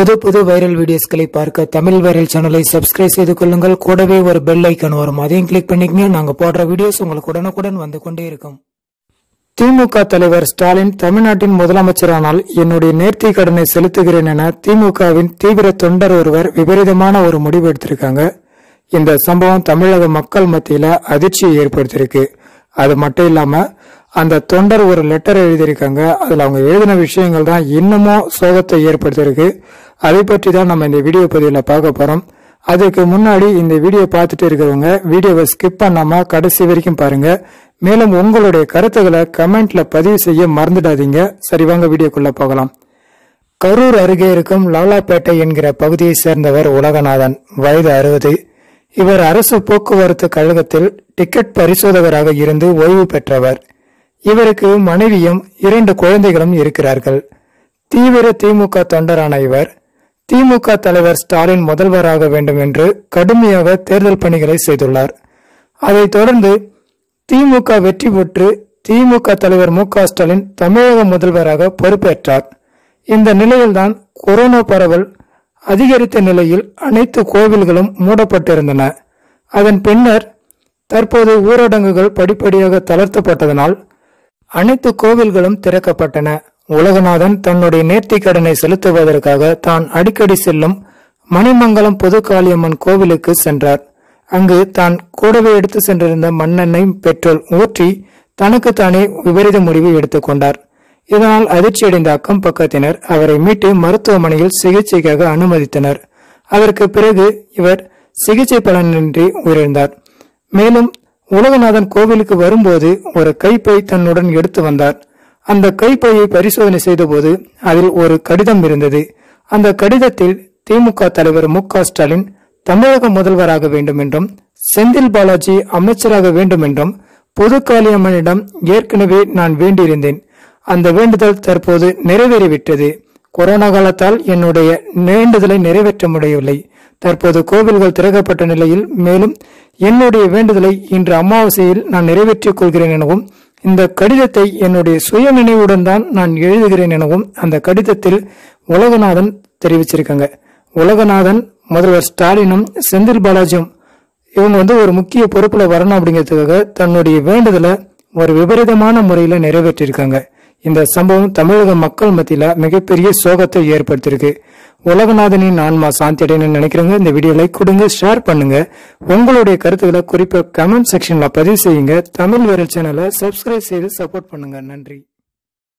புது புது வைரல் வீடியோஸ்களை பார்க்க தமிழ் வைரல் சேனலை சப்ஸ்கிரைப் செய்து கொள்ளுங்கள் கூடவே ஒரு பெல் ஐக்கான் வரும் அதையும் கிளிக் பண்ணிக்கங்க நாங்க போடுற வீடியோஸ் உங்களுக்கு உடனுக்குடன் வந்து கொண்டே இருக்கும் திமுக தலைவர் ஸ்டாலின் தமிழ்நாட்டின் முதலமைச்சரானால் என்னுடைய நேர்த்தி கடனை செலுத்துகிறேன் என திமுகவின் தீவிர தொண்டர் ஒருவர் விபரீதமான ஒரு முடிவு எடுத்திருக்காங்க இந்த சம்பவம் தமிழக மக்கள் மத்தியில அதிர்ச்சியை ஏற்படுத்தியிருக்கு அது மட்டும் இல்லாம அந்த தொண்டர் ஒரு லெட்டர் எழுதியிருக்காங்க அதுல அவங்க எழுதின விஷயங்கள் தான் இன்னமும் சோகத்தை ஏற்படுத்தியிருக்கு அதை பற்றி தான் நம்ம இந்த வீடியோ பதிவில் பார்க்க போறோம் அதுக்கு முன்னாடி இந்த வீடியோ பார்த்துட்டு இருக்கிறவங்க வீடியோவை ஸ்கிப் பண்ணாம கடைசி வரைக்கும் பாருங்க மேலும் உங்களுடைய கருத்துக்களை கமெண்ட்ல பதிவு செய்ய மறந்துடாதீங்க சரி வாங்க வீடியோக்குள்ள போகலாம் கரூர் அருகே இருக்கும் லாலாப்பேட்டை என்கிற பகுதியை சேர்ந்தவர் உலகநாதன் வயது அறுபது இவர் அரசு போக்குவரத்து கழகத்தில் டிக்கெட் பரிசோதகராக இருந்து ஓய்வு பெற்றவர் இவருக்கு மனைவியும் இரண்டு குழந்தைகளும் இருக்கிறார்கள் தீவிர திமுக தொண்டரான இவர் திமுக தலைவர் ஸ்டாலின் முதல்வராக வேண்டும் என்று கடுமையாக தேர்தல் பணிகளை செய்துள்ளார் அதைத் தொடர்ந்து திமுக வெற்றி பெற்று திமுக தலைவர் மு க ஸ்டாலின் தமிழக முதல்வராக பொறுப்பேற்றார் இந்த நிலையில்தான் கொரோனா பரவல் அதிகரித்த நிலையில் அனைத்து கோவில்களும் மூடப்பட்டிருந்தன அதன் பின்னர் தற்போது ஊரடங்குகள் படிப்படியாக தளர்த்தப்பட்டதனால் அனைத்து கோவில்களும் திறக்கப்பட்டன உலகநாதன் தன்னுடைய நேர்த்திக் கடனை செலுத்துவதற்காக தான் அடிக்கடி செல்லும் மணிமங்கலம் புதுக்காளியம்மன் கோவிலுக்கு சென்றார் அங்கு தான் கூடவே எடுத்து சென்றிருந்த மண்ணெண்ணெய் பெட்ரோல் ஊற்றி தனக்குத்தானே விபரீத முடிவு எடுத்துக்கொண்டார் இதனால் அதிர்ச்சியடைந்த அக்கம் பக்கத்தினர் அவரை மீட்டு மருத்துவமனையில் சிகிச்சைக்காக அனுமதித்தனர் அதற்கு பிறகு இவர் சிகிச்சை பலனின்றி உயிரிழந்தார் மேலும் உலகநாதன் கோவிலுக்கு வரும்போது ஒரு கைப்பை தன்னுடன் எடுத்து வந்தார் அந்த கைப்பையை பரிசோதனை செய்தபோது அதில் ஒரு கடிதம் இருந்தது அந்த கடிதத்தில் திமுக தலைவர் மு க ஸ்டாலின் தமிழக முதல்வராக வேண்டும் என்றும் செந்தில் பாலாஜி அமைச்சராக வேண்டும் என்றும் புதுக்காளியம்மனிடம் ஏற்கனவே நான் வேண்டியிருந்தேன் அந்த வேண்டுதல் தற்போது நிறைவேறிவிட்டது கொரோனா காலத்தால் என்னுடைய வேண்டுதலை நிறைவேற்ற முடியவில்லை தற்போது கோவில்கள் திறக்கப்பட்ட நிலையில் மேலும் என்னுடைய வேண்டுதலை இன்று அமாவாசையில் நான் நிறைவேற்றிக் கொள்கிறேன் எனவும் இந்த கடிதத்தை என்னுடைய சுய நினைவுடன் தான் நான் எழுதுகிறேன் எனவும் அந்த கடிதத்தில் உலகநாதன் தெரிவிச்சிருக்காங்க உலகநாதன் முதல்வர் ஸ்டாலினும் செந்தில் பாலாஜியும் இவங்க வந்து ஒரு முக்கிய பொறுப்புல வரணும் அப்படிங்கிறதுக்காக தன்னுடைய வேண்டுதலை ஒரு விபரீதமான முறையில நிறைவேற்றிருக்காங்க இந்த சம்பவம் தமிழக மக்கள் மத்தியில மிகப்பெரிய சோகத்தை ஏற்படுத்தியிருக்கு உலகநாதனின் ஆன்மா சாந்தி அடையணும்னு நினைக்கிறவங்க இந்த வீடியோ லைக் கொடுங்க ஷேர் பண்ணுங்க உங்களுடைய கருத்துக்களை குறிப்பா கமெண்ட் செக்ஷன்ல பதிவு செய்யுங்க தமிழ் வைரல் சேனலை சப்ஸ்கிரைப் செய்து சப்போர்ட் பண்ணுங்க நன்றி